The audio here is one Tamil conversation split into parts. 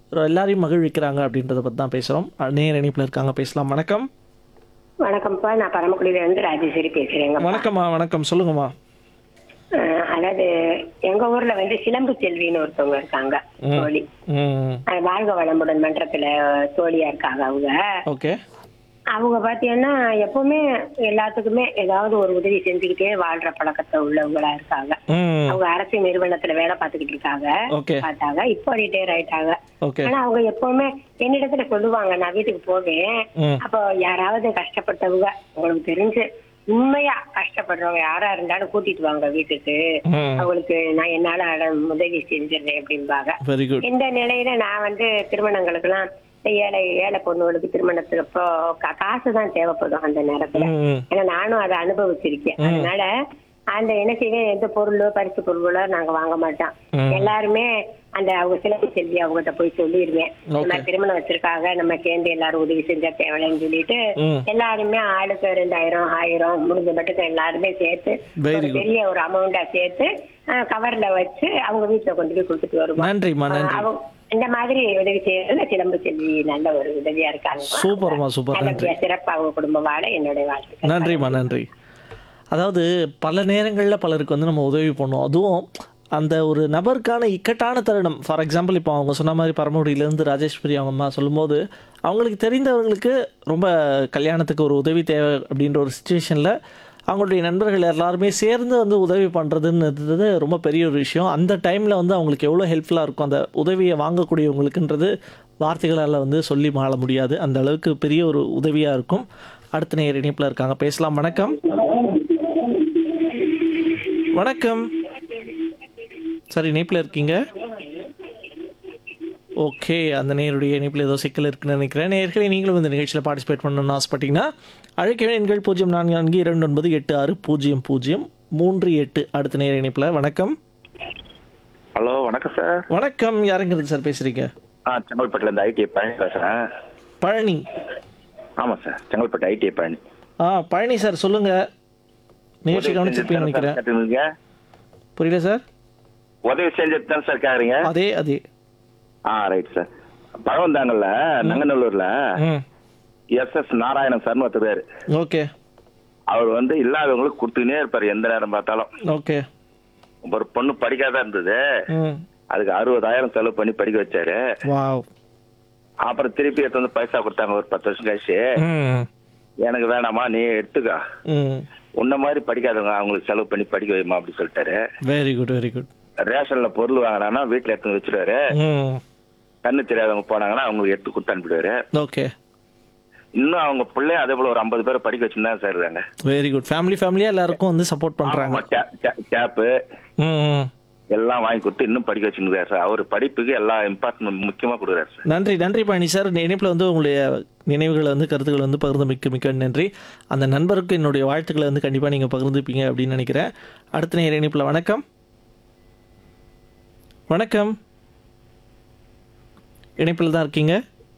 எல்லாரையும் மகிழ்விக்கிறாங்க அப்படின்றத பற்றி தான் பேசுகிறோம் நேர் இணைப்பில் இருக்காங்க பேசலாம் வணக்கம் வணக்கம்ப்பா நான் பரமக்குடியில இருந்து ராஜேஸ்வரி பேசுறேங்க வணக்கம்மா வணக்கம் சொல்லுங்கம்மா அஹ், அதாவது எங்க ஊர்ல வந்து சிலம்பு செல்வின்னு ஒருத்தவங்க இருக்காங்க தோழி ம் அஹ், வாழ்க வளமுடன் மன்றத்துல தோழியா இருக்காங்க அவங்க ஓகே அவங்க பாத்தீங்கன்னா எப்பவுமே எல்லாத்துக்குமே ஏதாவது ஒரு உதவி செஞ்சுக்கிட்டே வாழ்ற பழக்கத்தை உள்ளவங்களா இருக்காங்க ம் அவங்க அரசு நிறுவனத்துல வேலை பார்த்துக்கிட்டு இருக்காங்க ஓகே பார்த்தாங்க இப்போ ரிட்டையர் ஆயிட்டாங்க ஓகே ஆனா அவங்க எப்பவுமே என்னிடத்துல சொல்லுவாங்க நான் வீட்டுக்கு போவேன் ம் அப்போ யாராவது கஷ்டப்பட்டவங்க உங்களுக்கு தெரிஞ்சு உண்மையா கஷ்டப்படுறவங்க யாரா இருந்தாலும் கூட்டிட்டு வாங்க வீட்டுக்கு ம் அவங்களுக்கு நான் என்னால அட- உதவி செஞ்சிடுறேன் அப்படிம்பாங்க வெரி குட் இந்த நிலையில நான் வந்து திருமணங்களுக்கெல்லாம் இந்த ஏழை ஏழை பொண்ணுகளுக்கு திருமணத்துக்கு அப்போ கா- காசு தான் தேவைப்படும் அந்த நேரத்துல ம் ஏன்னா நானும் அதை அனுபவிச்சிருக்கேன் அதனால அந்த என்ன செய்வேன் எந்த பொருளோ பரிசு பொருளோ நாங்க வாங்க மாட்டோம் ம். எல்லாருமே அந்த அவங்க சிலம்பு செல்வி அவங்ககிட்ட போய் சொல்லிடுவேன் இந்த மாதிரி திருமணம் வச்சிருக்காங்க நம்ம சேர்ந்து எல்லாரும் உதவி செஞ்சா தேவைன்னு சொல்லிட்டு ம் எல்லாருமே ஆளுக்கு ரெண்டாயிரம் ஆயிரம் முடிஞ்ச மட்டும் எல்லாருமே சேர்த்து Very ஒரு good. பெரிய ஒரு அமௌண்டா சேர்த்து கவர்ல வச்சு அவங்க வீட்டுல கொண்டு போய் கொடுத்துட்டு வருவோம் நன்றிம்மா நன்றி அவங்க இந்த மாதிரி உதவி செய்யறதுல சிலம்பு செல்வி நல்ல ஒரு உதவியா இருக்காங்க சூப்பர்மா சூப்பர் நன்றி நல்லபடியா சிறப்பா அவங்க குடும்பம் வாழ என்னுடைய வாழ்க்கை நன்றிம்மா நன்றி அதாவது பல நேரங்களில் பலருக்கு வந்து நம்ம உதவி பண்ணோம் அதுவும் அந்த ஒரு நபருக்கான இக்கட்டான தருணம் ஃபார் எக்ஸாம்பிள் இப்போ அவங்க சொன்ன மாதிரி பரமக்குடியிலேருந்து ராஜேஸ்வரி அவங்க அம்மா சொல்லும்போது அவங்களுக்கு தெரிந்தவர்களுக்கு ரொம்ப கல்யாணத்துக்கு ஒரு உதவி தேவை அப்படின்ற ஒரு சுச்சுவேஷனில் அவங்களுடைய நண்பர்கள் எல்லாருமே சேர்ந்து வந்து உதவி பண்ணுறதுன்றது ரொம்ப பெரிய ஒரு விஷயம் அந்த டைமில் வந்து அவங்களுக்கு எவ்வளோ ஹெல்ப்ஃபுல்லாக இருக்கும் அந்த உதவியை வாங்கக்கூடியவங்களுக்குன்றது வார்த்தைகளால் வந்து சொல்லி மாள முடியாது அந்த அளவுக்கு பெரிய ஒரு உதவியாக இருக்கும் அடுத்த நேர் இணைப்பில் இருக்காங்க பேசலாம் வணக்கம் வணக்கம் சார் இணைப்பில் இருக்கீங்க ஓகே அந்த நேருடைய இணைப்பில் ஏதோ சிக்கல் இருக்குன்னு நினைக்கிறேன் நேர்களே நீங்களும் இந்த நிகழ்ச்சியில் பார்ட்டிசிபேட் பண்ணணும்னு ஆசைப்பட்டீங்கன்னா அழைக்கவே எண்கள் பூஜ்ஜியம் நான்கு நான்கு இரண்டு ஒன்பது எட்டு ஆறு பூஜ்ஜியம் பூஜ்ஜியம் மூன்று எட்டு அடுத்த நேர இணைப்பில் வணக்கம் ஹலோ வணக்கம் சார் வணக்கம் யாருங்கிறது சார் பேசுகிறீங்க ஆ செங்கல்பட்டுல இருந்து ஐடி பழனி பேசுறேன் பழனி ஆமா சார் செங்கல்பட்டு ஐடி பழனி ஆ பழனி சார் சொல்லுங்கள் நிகழ்ச்சி கவனிச்சிருப்பீங்கன்னு நினைக்கிறேன் கேட்டுருங்க புரியல சார் உதவி செஞ்சது தான் சார் கேக்குறீங்க அதே அதே ஆ ரைட் சார் பழம் தாங்கல்ல நங்கநல்லூர்ல ம் எஸ் எஸ் நாராயணன் சார்னு ஒருத்தர் பேரு ஓகே அவர் வந்து இல்லாதவங்களுக்கு கொடுத்துக்கினே இருப்பாரு எந்த நேரம் பார்த்தாலும் ஓகே ஒரு பொண்ணு படிக்காத இருந்தது ம் அதுக்கு அறுபதாயிரம் செலவு பண்ணி படிக்க வச்சாரு வாவ் அப்புறம் திருப்பி எடுத்து வந்து பைசா கொடுத்தாங்க ஒரு பத்து வருஷம் கழிச்சு ம் எனக்கு வேணாமா நீ எடுத்துக்கோ ம் உன்ன மாதிரி படிக்காதவங்க அவங்களுக்கு செலவு பண்ணி படிக்க வைமா அப்படி சொல்லிட்டாரு வெரி குட் வெரி குட் ரேஷன்ல பொருள் வாங்கினானா வீட்டுல எடுத்து வந்து வச்சிருவாரு ம் கண்ணு தெரியாதவங்க போனாங்கன்னா அவங்களுக்கு எடுத்து கொடுத்து அனுப்பிடுவாரு ஓகே இன்னும் அவங்க பிள்ளைய அதே போல ஒரு ஐம்பது பேரை படிக்க வச்சுன்னு தான் சார் இருக்காங்க வெரி குட் ஃபேமிலி ஃபேமிலியாக எல்லாருக்கும் வந்து சப்போர்ட் பண்ணுறாங்க கேப்பு ம் எல்லாம் வாங்கி கொடுத்து இன்னும் படிக்க வச்சுருக்காரு சார் அவர் படிப்புக்கு எல்லா இம்பார்ட்டன்ட் முக்கியமா கொடுக்குறாரு சார் நன்றி நன்றி பழனி சார் இந்த இணைப்பில் வந்து உங்களுடைய நினைவுகளை வந்து கருத்துக்களை வந்து பகிர்ந்து மிக்க மிக்க நன்றி அந்த நண்பருக்கு என்னுடைய வாழ்த்துக்களை வந்து கண்டிப்பாக நீங்கள் பகிர்ந்துப்பீங்க அப்படின்னு நினைக்கிறேன் அடுத்த நேர இணைப்பில் வணக்கம் வணக்கம் இணைப்பில் தான் இருக்கீங்க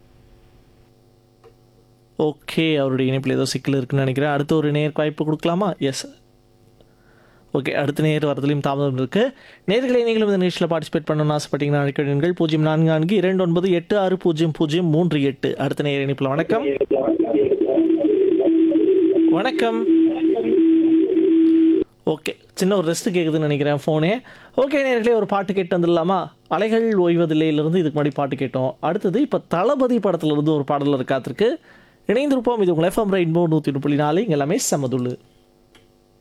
ஓகே அவருடைய இணைப்பில் ஏதோ சிக்கல் இருக்குன்னு நினைக்கிறேன் அடுத்த ஒரு நேர் வாய்ப்பு கொடுக்கலாமா எஸ் ஓகே அடுத்த நேர் வரதுலையும் தாமதம் இருக்கு நேர்களை நீங்களும் இந்த நிகழ்ச்சியில் பார்ட்டிசிபேட் பண்ணணும்னு ஆசைப்பட்டீங்கன்னா அழைக்கிறீர்கள் பூஜ்ஜியம் நான்கு நான்கு இரண்டு ஒன்பது எட்டு ஆறு பூஜ்ஜியம் பூஜ்ஜியம் மூன்று எட்டு அடுத்த நேர் இணைப்பில் வணக்கம் வணக்கம் ஓகே சின்ன ஒரு ரெஸ்ட் கேட்குதுன்னு நினைக்கிறேன் ஃபோனே ஓகே நேர்களே ஒரு பாட்டு கேட்டு வந்துடலாமா அலைகள் ஓய்வதில்லையிலிருந்து இதுக்கு முன்னாடி பாட்டு கேட்டோம் அடுத்தது இப்போ தளபதி படத்துல இருந்து ஒரு பாடல் காத்திருக்கு இணைந்திருப்போம் இது உங்கள் எஃப்எம் ரெயின்போ நூற்றி புள்ளி நாலு இங்கே எல்லாமே சமதுள்ளு